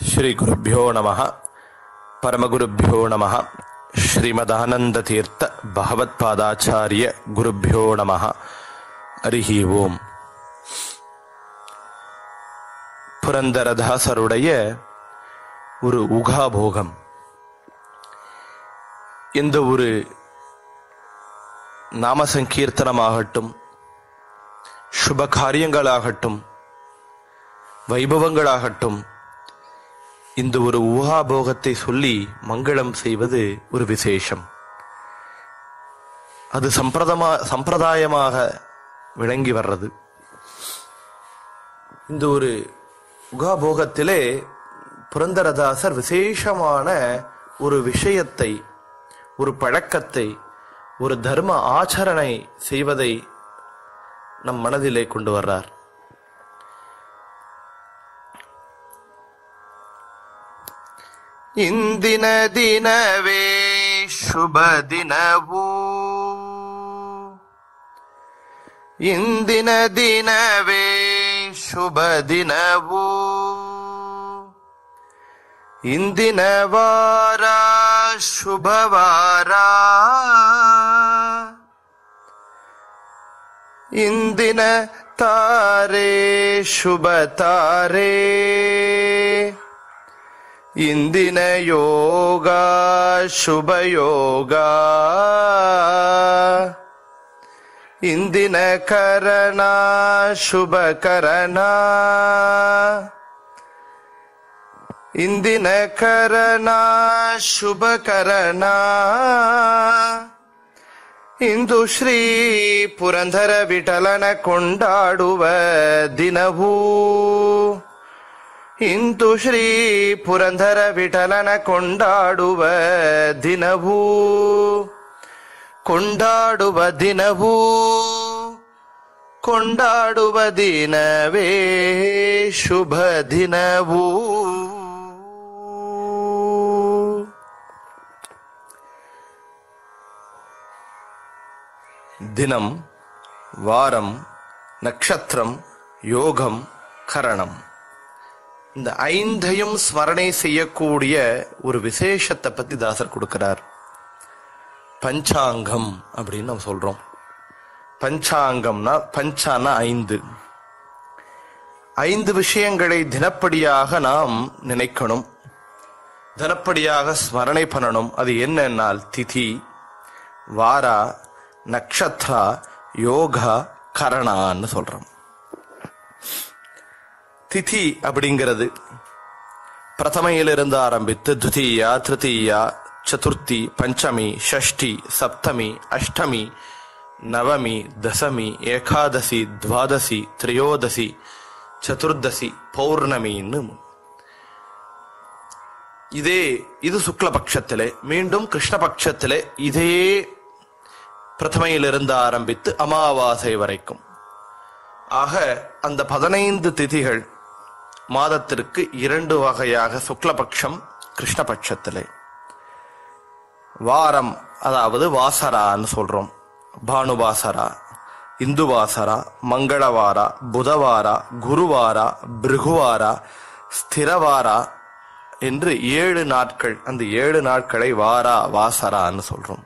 ಶ್ರೀಗುರುಭ್ಯೋ ನಮಃ ಪರಮಗುರುಭ್ಯೋ ನಮಃ ಶ್ರೀಮದಾನಂದತೀರ್ಥ ಭಗವತ್ಪಾದಾಚಾರ್ಯ ಗುರುಭ್ಯೋ ನಮಃ ಹರಿ ஓம் புரந்தரதாசருடைய ஒரு உகாபோகம் இந்த ஒரு நாம சங்கீர்த்தனமாகட்டும் சுப காரியங்களாகட்டும் வைபவங்களாகட்டும் இந்த ஒரு ஊகாபோகத்தை சொல்லி மங்களம் செய்வது ஒரு விசேஷம் அது சம்பிரதமா சம்பிரதாயமாக விளங்கி வர்றது இந்த ஒரு உகாபோகத்திலே புரந்தரதாசர் விசேஷமான ஒரு விஷயத்தை ஒரு பழக்கத்தை ஒரு தர்ம ஆச்சரணை செய்வதை நம் மனதிலே கொண்டு வர்றார் ಇಂದಿನ ದಿನವೇ ಶುಭ ದಿನವೂ ಇಂದಿನ ದಿನವೇ ಶುಭ ದಿನವೂ ಇಂದಿನ ವಾರ ಶುಭವಾರ ಇಂದಿನ ತಾರೆ ಶುಭ ತಾರೆ ಇಂದಿನ ಯೋಗ ಶುಭ ಯೋಗ ಇಂದಿನ ಕರಣ ಶುಭ ಕರಣ ಇಂದಿನ ಕರಣ ಶುಭ ಕರಣ ಇಂದು ಶ್ರೀ ಪುರಂದರ ವಿಠಲನ ಕೊಂಡಾಡುವ ದಿನವೂ ಇಂದು ಶ್ರೀ ಪುರಂದರ ವಿಠಲನ ಕೊಂಡಾಡುವ ದಿನವೂ ಕೊಂಡಾಡುವ ದಿನವೂ ಕೊಂಡಾಡುವ ದಿನವೇ ಶುಭ ದಿನವೂ தினம் வாரம் நட்சத்திரம் யோகம் கரணம் இந்த ஐந்தையும் ஸ்மரணை செய்யக்கூடிய ஒரு விசேஷத்தை பத்தி தாசர் கொடுக்கிறார் பஞ்சாங்கம் அப்படின்னு நம்ம சொல்றோம் பஞ்சாங்கம்னா பஞ்சானா ஐந்து ஐந்து விஷயங்களை தினப்படியாக நாம் நினைக்கணும் தினப்படியாக ஸ்மரணை பண்ணணும் அது என்னன்னால் திதி வாரா நக்ஷத்ரா யோகா கரணான்னு சொல்றோம் திதி அப்படிங்கிறது பிரதமையிலிருந்து ஆரம்பித்து துதியா திருத்தீயா சதுர்த்தி பஞ்சமி ஷஷ்டி சப்தமி அஷ்டமி நவமி தசமி ஏகாதசி துவாதசி திரையோதசி சதுர்தசி பௌர்ணமின்னு இதே இது சுக்லபக்ஷத்திலே மீண்டும் கிருஷ்ணபக்ஷத்திலே இதே பிரதமையிலிருந்து ஆரம்பித்து அமாவாசை வரைக்கும் ஆக அந்த பதினைந்து திதிகள் மாதத்திற்கு இரண்டு வகையாக சுக்லபக்ஷம் கிருஷ்ணபட்சத்திலே வாரம் அதாவது வாசரான்னு சொல்றோம் பானுவாசரா இந்துவாசரா மங்களவாரா புதவாரா குருவாரா பிருகுவாரா ஸ்திரவாரா என்று ஏழு நாட்கள் அந்த ஏழு நாட்களை வாரா வாசரான்னு சொல்றோம்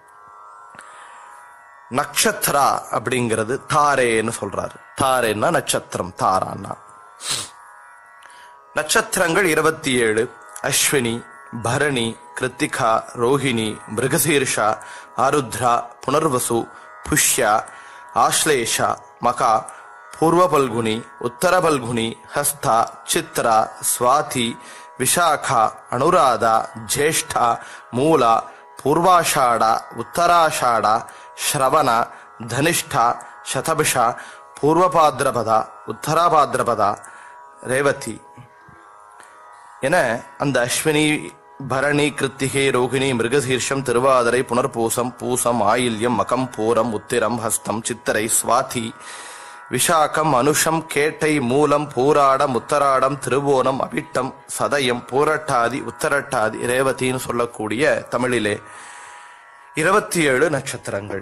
நக்ஷத்ரா அப்படிங்கிறது தாரேன்னு சொல்றாரு தாரேன்னா நட்சத்திரம் தாரான்னா நட்சத்திரங்கள் இருபத்தி ஏழு அஸ்வினி பரணி கிருத்திகா ரோஹிணி மிருகசீர்ஷா ஆருத்ரா புனர்வசு புஷ்யா ஆஸ்லேஷா மகா பூர்வ பல்குனி உத்தர பல்குனி ஹஸ்தா சித்ரா சுவாதி விசாகா அனுராதா ஜேஷ்டா மூலா பூர்வாஷாಢ உத்தராஷாಢ ಶ್ರವಣ ಧನಿಷ್ಠ ಶತಭಿಷ பூர்வபாத்ரபத உத்தராபாத்ரபத ரேவதி என அந்த அஸ்வினி பரணி கிருத்திகை ரோகிணி மிருகசீர்ஷம் திருவாதிரை புனர்பூசம் பூசம் ஆயில்யம் மகம் பூரம் உத்திரம் ஹஸ்தம் சித்திரை சுவாதி விஷாகம் அனுஷம் கேட்டை மூலம் பூராடம் உத்தராடம் திருவோணம் அவிட்டம் சதயம் பூரட்டாதி உத்தரட்டாதி ரேவதின்னு சொல்லக்கூடிய தமிழிலே இருபத்தி ஏழு நட்சத்திரங்கள்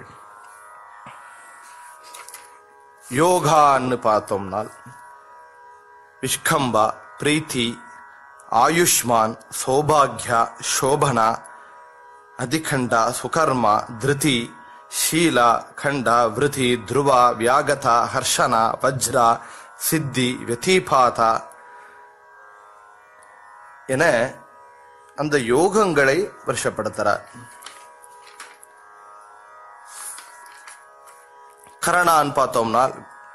யோகான்னு பார்த்தோம்னால் விஷ்கம்பா பிரீத்தி ಆಯುಷ್ಮಾನ್ ಸೌಭಾಗ್ಯ ಶೋಭನ ಅಧಿಖಂಡ ಸುಕರ್ಮ ಧೃತಿ ಶೀಲ ಖಂಡ ವೃಥಿ ಧ್ರುವ ವ್ಯಾಗತ ಹರ್ಷನ ವಜ್ರ சித்தி வெதீபாத என அந்த யோகங்களை வருஷப்படுத்துறார் கரணான்னு பார்த்தோம்னா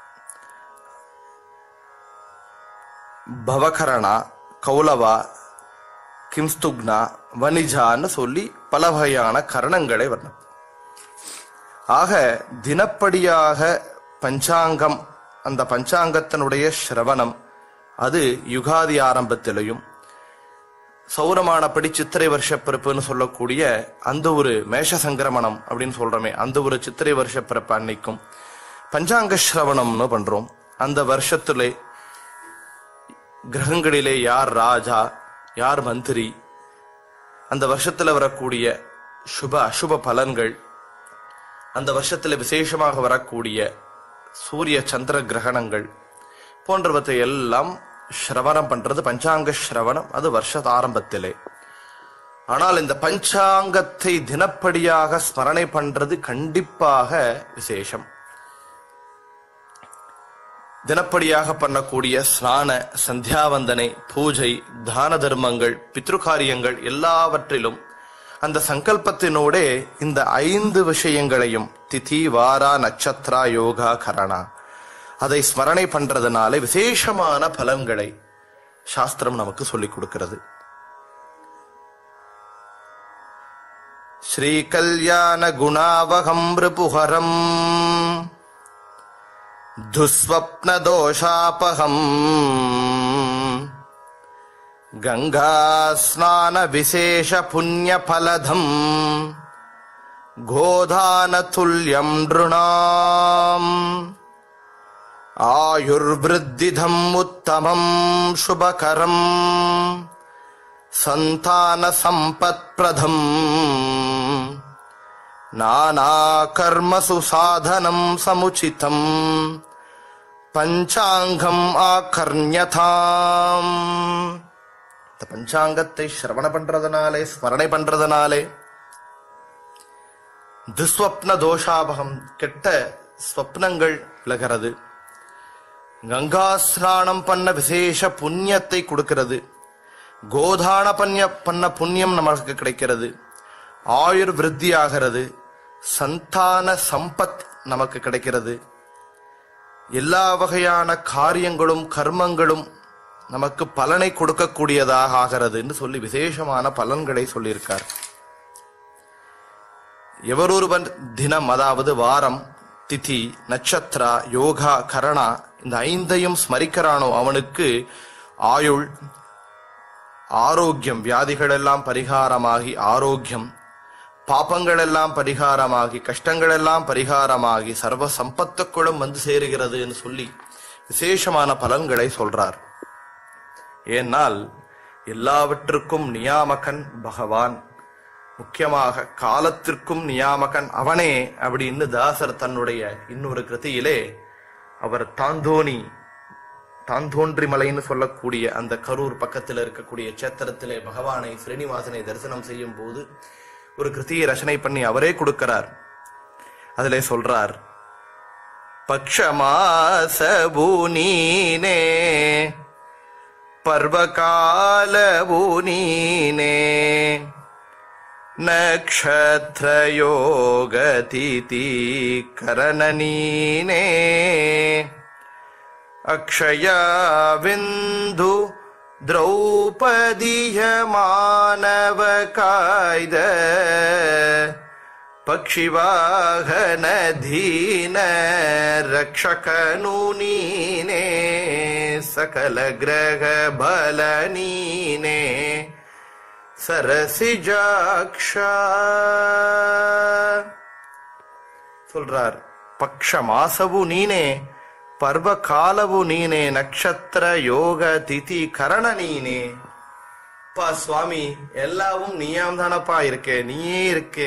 பவகரணா கௌலவா கிம்ஸ்துக்னா வனிஜான்னு சொல்லி பல வகையான கரணங்களை வர்ணம் ஆக தினப்படியாக பஞ்சாங்கம் அந்த பஞ்சாங்கத்தினுடைய சிரவணம் அது யுகாதி ஆரம்பத்திலையும் சௌரமானப்படி சித்திரை வருஷ பிறப்புன்னு சொல்லக்கூடிய அந்த ஒரு மேஷ சங்கிரமணம் அப்படின்னு சொல்றோமே அந்த ஒரு சித்திரை வருஷ பிறப்பு அன்னைக்கும் பஞ்சாங்க சிரவணம்னு பண்றோம் அந்த வருஷத்திலே கிரகங்களிலே யார் ராஜா யார் மந்திரி அந்த வருஷத்துல வரக்கூடிய சுப அசுப பலன்கள் அந்த வருஷத்துல விசேஷமாக வரக்கூடிய சூரிய சந்திர கிரகணங்கள் போன்றவற்றை எல்லாம் சிரவணம் பண்றது பஞ்சாங்க சிரவணம் அது வருஷ ஆரம்பத்திலே ஆனால் இந்த பஞ்சாங்கத்தை தினப்படியாக ஸ்மரணை பண்றது கண்டிப்பாக விசேஷம் தினப்படியாக பண்ணக்கூடிய ஸ்நான சந்தியாவந்தனை பூஜை தான தர்மங்கள் பித்ருகாரியங்கள் எல்லாவற்றிலும் அந்த சங்கல்பத்தினோடே இந்த ஐந்து விஷயங்களையும் திதி வாரா நட்சத்திரா யோகா கரணா அதை ஸ்மரணை பண்றதுனால விசேஷமான பலன்களை சாஸ்திரம் நமக்கு சொல்லிக் கொடுக்கிறது ஸ்ரீ கல்யாண குணாவகம் ரிபுஹரம் துஸ்வப்னதோஷாபகம் गङ्गास्नानविशेषपुण्यफलधम् गोधानतुल्यम् नृणाम् आयुर्वृद्धिधम् उत्तमम् शुभकरम् सन्तानसम्पत्प्रदम् नानाकर्मसु साधनम् समुचितम् பஞ்சாங்கம் ஆகர்ணியதாம் இந்த பஞ்சாங்கத்தை சிரவண பண்றதுனாலே ஸ்மரணை பண்றதுனாலே துஸ்வப்ன தோஷாபகம் கெட்ட ஸ்வப்னங்கள் விலகிறது கங்கா ஸ்நானம் பண்ண விசேஷ புண்ணியத்தை கொடுக்கிறது கோதான பன்ய பண்ண புண்ணியம் நமக்கு கிடைக்கிறது ஆயுர் விருத்தி ஆகிறது சந்தான சம்பத் நமக்கு கிடைக்கிறது எல்லா வகையான காரியங்களும் கர்மங்களும் நமக்கு பலனை கொடுக்கக்கூடியதாக ஆகிறது என்று சொல்லி விசேஷமான பலன்களை சொல்லியிருக்கார் எவரொருவன் தினம் அதாவது வாரம் திதி நட்சத்திரா யோகா கரணா இந்த ஐந்தையும் ஸ்மரிக்கிறானோ அவனுக்கு ஆயுள் ஆரோக்கியம் வியாதிகள் எல்லாம் பரிகாரமாகி ஆரோக்கியம் பாப்பங்கள் எல்லாம் பரிகாரமாகி கஷ்டங்கள் எல்லாம் பரிகாரமாகி சர்வ சம்பத்துக்குள்ளும் வந்து சேருகிறது என்று சொல்லி விசேஷமான பலன்களை சொல்றார் ஏனால் எல்லாவற்றுக்கும் நியாமகன் பகவான் முக்கியமாக காலத்திற்கும் நியாமகன் அவனே அப்படின்னு தாசர் தன்னுடைய இன்னொரு கிருதியிலே அவர் தாந்தோணி தாந்தோன்றி மலைன்னு சொல்லக்கூடிய அந்த கரூர் பக்கத்தில் இருக்கக்கூடிய சேத்திரத்திலே பகவானை ஸ்ரீனிவாசனை தரிசனம் செய்யும் போது ஒரு கிருதியை ரச்சனை பண்ணி அவரே கொடுக்கிறார் அதிலே சொல்றார் பக்ஷமாசபு நீனே பர்வகாலபு நீனே நக்ஷத்ரயோகதிதி கரணனீனே அக்ஷயாவிந்து द्रौपदीय मानवकायद पक्षिवाहनधीन रक्षकनुनीने सकलग्रहबलनीने சரசிஜாக்ஷா சொல்றார் பக்ஷ மாசவு நீனே பர்வ காலவு நீனே நட்சத்திர யோக திதி கரண நீனே பா சுவாமி எல்லாவும் நீயாம் தானப்பா இருக்கே நீயே இருக்கே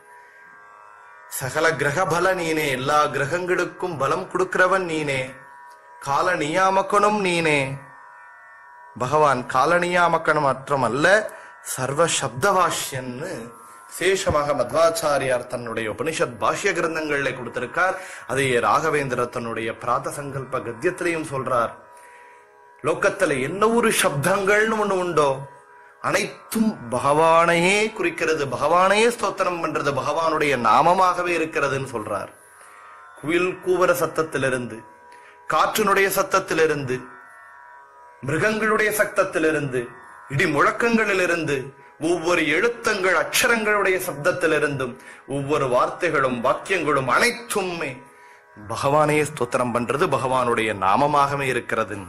சகல கிரக பல நீனே எல்லா கிரகங்களுக்கும் பலம் கொடுக்கிறவன் நீனே கால நியாமக்கனும் நீனே பகவான் காலனியாமக்கன் மாத்திரமல்ல சர்வ சப்தவாஷ்யன்னு விசேஷமாக மத்வாச்சாரியார் தன்னுடைய உபனிஷத் பாஷ்ய கிரந்தங்களிலே கொடுத்திருக்கார் அதையே ராகவேந்திரர் தன்னுடைய பிராத சங்கல்ப கத்தியத்திலையும் சொல்றார் லோக்கத்துல என்ன ஒரு சப்தங்கள்னு ஒண்ணு உண்டோ அனைத்தும் பகவானையே குறிக்கிறது பகவானையே ஸ்தோத்திரம் பண்றது பகவானுடைய நாமமாகவே இருக்கிறதுன்னு சொல்றார் குயில் கூவர சத்தத்திலிருந்து காற்றினுடைய சத்தத்திலிருந்து மிருகங்களுடைய சத்தத்திலிருந்து இடி முழக்கங்களிலிருந்து ஒவ்வொரு எழுத்தங்கள் அக்ஷரங்களுடைய சப்தத்திலிருந்தும் ஒவ்வொரு வார்த்தைகளும் வாக்கியங்களும் அனைத்துமே பகவானையே ஸ்தோத்திரம் பண்றது பகவானுடைய நாமமாகவே இருக்கிறது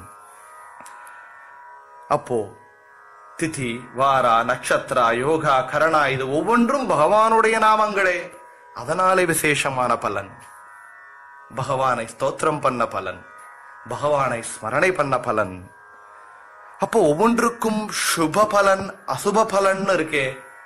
அப்போ திதி வாரா நட்சத்திரா யோகா கரணா இது ஒவ்வொன்றும் பகவானுடைய நாமங்களே அதனாலே விசேஷமான பலன் பகவானை ஸ்தோத்திரம் பண்ண பலன் பகவானை ஸ்மரணை பண்ண பலன் அப்போ ஒவ்வொன்றுக்கும் சுப பலன் அசுப பலன் இருக்கே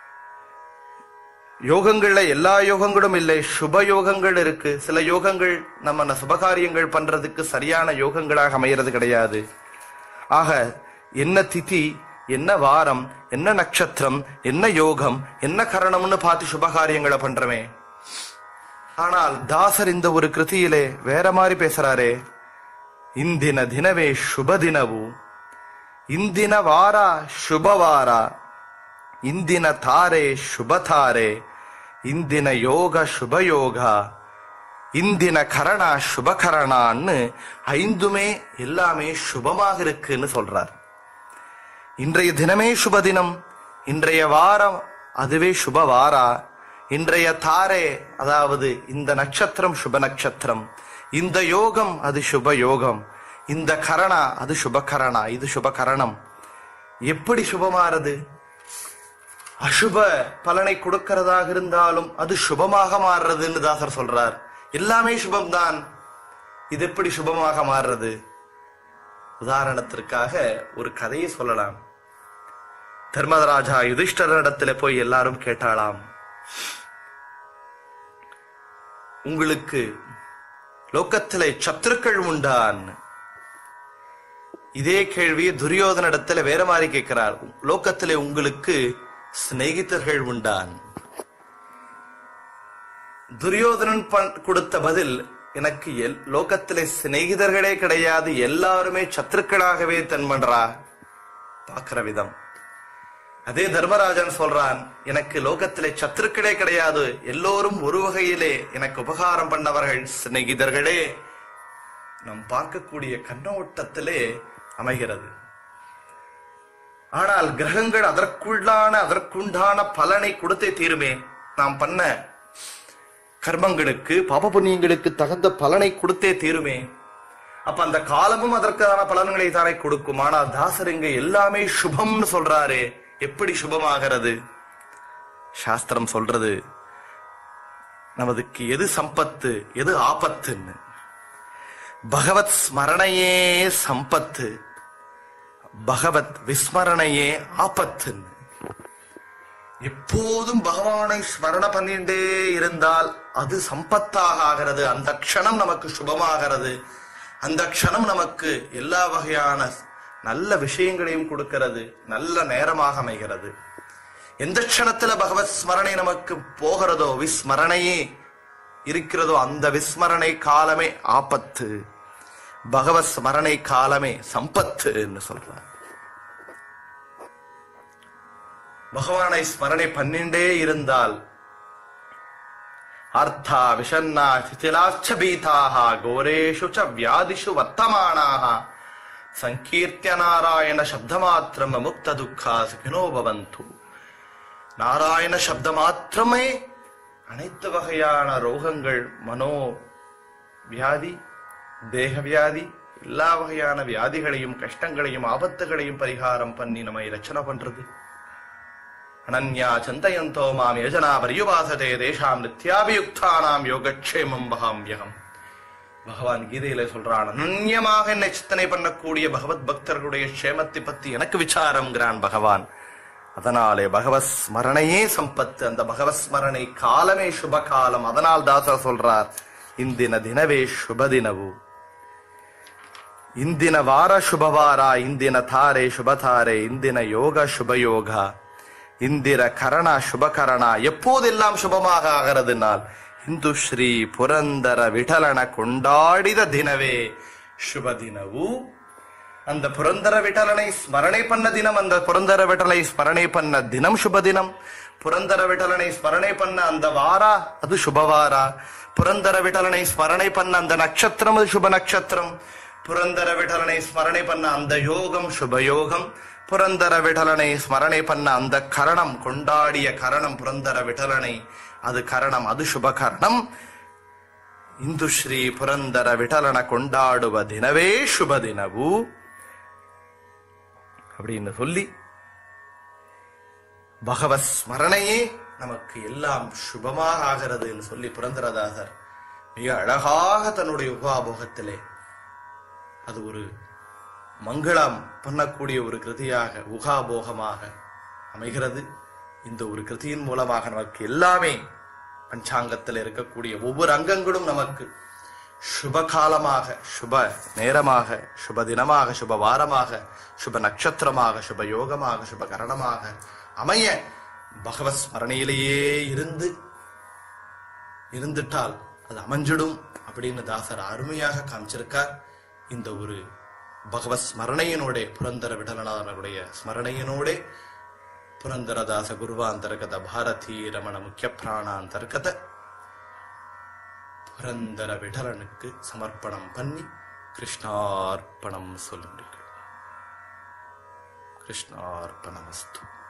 யோகங்கள்ல எல்லா யோகங்களும் இல்லை சுப யோகங்கள் இருக்கு சில யோகங்கள் நம்ம சுபகாரியங்கள் பண்றதுக்கு சரியான யோகங்களாக அமைகிறது கிடையாது ஆக என்ன திதி என்ன வாரம் என்ன நட்சத்திரம் என்ன யோகம் என்ன கரணம்னு பார்த்து சுபகாரியங்களை பண்றமே ஆனால் தாசர் இந்த ஒரு கிருதியிலே வேற மாதிரி பேசுறாரே ಇಂದಿನ ದಿನವೇ ಶುಭ ದಿನವು ಇಂದಿನ ವಾರ ಶುಭವಾರ ಇಂದಿನ ತಾರೆ ಶುಭ ತಾರೆ ಇಂದಿನ ಯೋಗ ಶುಭ ಯೋಗ இந்தின கரணா சுப கரணான்னு ஐந்துமே எல்லாமே சுபமாக இருக்குன்னு சொல்றார் இன்றைய தினமே சுப தினம் இன்றைய வாரம் அதுவே சுப வாரா இன்றைய தாரே அதாவது இந்த நட்சத்திரம் சுப நட்சத்திரம் இந்த யோகம் அது சுப யோகம் இந்த கரணா அது சுப கரணா இது சுப கரணம் எப்படி சுபமாறது அசுப பலனை கொடுக்கிறதாக இருந்தாலும் அது சுபமாக மாறுறதுன்னு தாசர் சொல்றார் எல்லாமே சுபம்தான் இது எப்படி சுபமாக மாறுறது உதாரணத்திற்காக ஒரு கதையை சொல்லலாம் தர்மராஜா யுதிஷ்டரிடத்துல போய் எல்லாரும் கேட்டாளாம் உங்களுக்கு லோக்கத்திலே சத்துருக்கள் உண்டான் இதே கேள்வியை துரியோதனிடத்துல வேற மாதிரி கேட்கிறார் லோக்கத்திலே உங்களுக்கு சிநேகிதர்கள் உண்டான் துரியோதனன் பண்- கொடுத்த பதில் எனக்கு எல்- லோகத்திலே சிநேகிதர்களே கிடையாது எல்லாருமே சத்துருக்களாகவே தென்பண்றா பார்க்கிற விதம் அதே தர்மராஜன் சொல்றான் எனக்கு லோகத்திலே சத்துருக்களே கிடையாது எல்லோரும் ஒரு வகையிலே எனக்கு உபகாரம் பண்ணவர்கள் சிநேகிதர்களே நாம் பார்க்கக்கூடிய கண்ணோட்டத்திலே அமைகிறது ஆனால் கிரகங்கள் அதற்குள்ளான அதற்குண்டான பலனை கொடுத்தே தீருமே நாம் பண்ண கர்மங்களுக்கு பாப புண்ணியங்களுக்கு தகுந்த பலனை கொடுத்தே தீருமே அப்ப அந்த காலமும் அதற்கான பலன்களை தானே கொடுக்கும் ஆனால் தாசர் இங்க எல்லாமே சுபம்னு சொல்றாரு எப்படி சுபமாகிறது சாஸ்திரம் சொல்றது நமதுக்கு எது சம்பத்து எது ஆபத்துன்னு பகவத் ஸ்மரணையே சம்பத்து பகவத் விஸ்மரணையே ஆபத்துன்னு எப்போதும் பகவானை ஸ்மரண பண்ணிட்டே இருந்தால் அது சம்பத்தாக ஆகிறது அந்த க்ஷணம் நமக்கு சுபமாகிறது அந்த க்ஷணம் நமக்கு எல்லா வகையான நல்ல விஷயங்களையும் கொடுக்கிறது நல்ல நேரமாக அமைகிறது எந்த க்ஷணத்துல பகவத் ஸ்மரணை நமக்கு போகிறதோ விஸ்மரணையே இருக்கிறதோ அந்த விஸ்மரணை காலமே ஆபத்து பகவத் ஸ்மரணை காலமே சம்பத்துன்னு சொல்றார் பகவானை ஸ்மரணை பண்ணிண்டே இருந்தால் அர்த்தா விஷன்னா சிதிலாச்ச பீதாக கோரேஷு ச வியாதிஷு வர்த்தமானாக சங்கீர்த்திய நாராயண சப்தமாத்திரம் முக்த துக்கா சுகினோ பவந்து நாராயண சப்த மாத்திரமே அனைத்து வகையான ரோகங்கள் மனோ வியாதி தேக வியாதி எல்லா வகையான வியாதிகளையும் கஷ்டங்களையும் ஆபத்துகளையும் பரிகாரம் பண்ணி நம்மை ரச்சனை பண்றது அனன்யா சந்தயந்தோ மாம் யோஜனா பரியுபாசதே தேஷாம் நித்யாபியுக்தானாம் யோகக்ஷேமம் வகாமியகம் பகவான் கீதையில சொல்றான் அனன்யமாக என்னை சித்தனை பண்ணக்கூடிய பகவத் பக்தர்களுடைய க்ஷேமத்தை பத்தி எனக்கு விசாரம்ங்கிறான் பகவான் அதனாலே பகவத் ஸ்மரணையே சம்பத்து அந்த பகவத் ஸ்மரணை காலமே சுப காலம் அதனால் தாசா சொல்றார் இந்தின தினவே சுப தினவு ಇಂದಿನ ವಾರ ಶುಭವಾರ ಇಂದಿನ ತಾರೆ ಶುಭ ತಾರೆ ಇಂದಿನ யோக சுபயோக இந்திர கரண சுபகரண எப்போதெல்லாம் சுபமாக ஆகிறதுனால் இந்து ஸ்ரீ புரந்தர விಠಲನ கொண்டாடித தினவே ಶುಭ ದಿನವು அந்த புரந்தர விட்டலனை ஸ்மரணை பண்ண தினம் அந்த புரந்தர விட்டலை ஸ்மரணை பண்ண தினம் சுப தினம் புரந்தர விட்டலனை ஸ்மரணை பண்ண அந்த வார அது சுபவார புரந்தர விட்டலனை ஸ்மரணை பண்ண அந்த நட்சத்திரம் அது சுப நட்சத்திரம் புரந்தர விட்டலனை ஸ்மரணை பண்ண அந்த யோகம் சுபயோகம் புரந்தர விட்டலனை ஸ்மரணை பண்ண அந்த கரணம் கொண்டாடிய கரணம் புரந்தர விட்டலனை அது கரணம் அது சுப கரணம் ಇಂದು ಶ್ರೀ ಪುರಂದರ ವಿಠಲನ ಕೊಂಡಾಡುವ ದಿನವೇ ಶುಭ ದಿನವು அப்படின்னு சொல்லி பகவத் ஸ்மரணையே நமக்கு எல்லாம் சுபமாக ஆகிறதுன்னு சொல்லி புரந்தரதாசர் மிக அழகாக தன்னுடைய உபாபோகத்திலே அது ஒரு மங்களம் பண்ணக்கூடிய ஒரு கிருதியாக உகாபோகமாக அமைகிறது இந்த ஒரு கிருதியின் மூலமாக நமக்கு எல்லாமே பஞ்சாங்கத்தில் இருக்கக்கூடிய ஒவ்வொரு அங்கங்களும் நமக்கு சுப காலமாக சுப நேரமாக சுப தினமாக சுப வாரமாக சுப நட்சத்திரமாக சுப யோகமாக சுப கரணமாக அமைய பகவத் ஸ்மரணையிலேயே இருந்து இருந்துட்டால் அது அமைஞ்சிடும் அப்படின்னு தாசர் அருமையாக காமிச்சிருக்கார் இந்த ஒரு பகவத் ஸ்மரணையினோட புரந்தர விடலனாருடைய ஸ்மரணையினோட ಪುರಂದರದಾಸ ಗುರುವಾಂತರ್ಗತ ಭಾರತೀ ರಮಣ ಮುಖ್ಯ ಪ್ರಾಣಾಂತರ್ಗತ புரந்தர விடலனுக்கு சமர்ப்பணம் பண்ணி கிருஷ்ணார்ப்பணம் சொல்லுங்கள் கிருஷ்ணார்ப்பணமஸ்து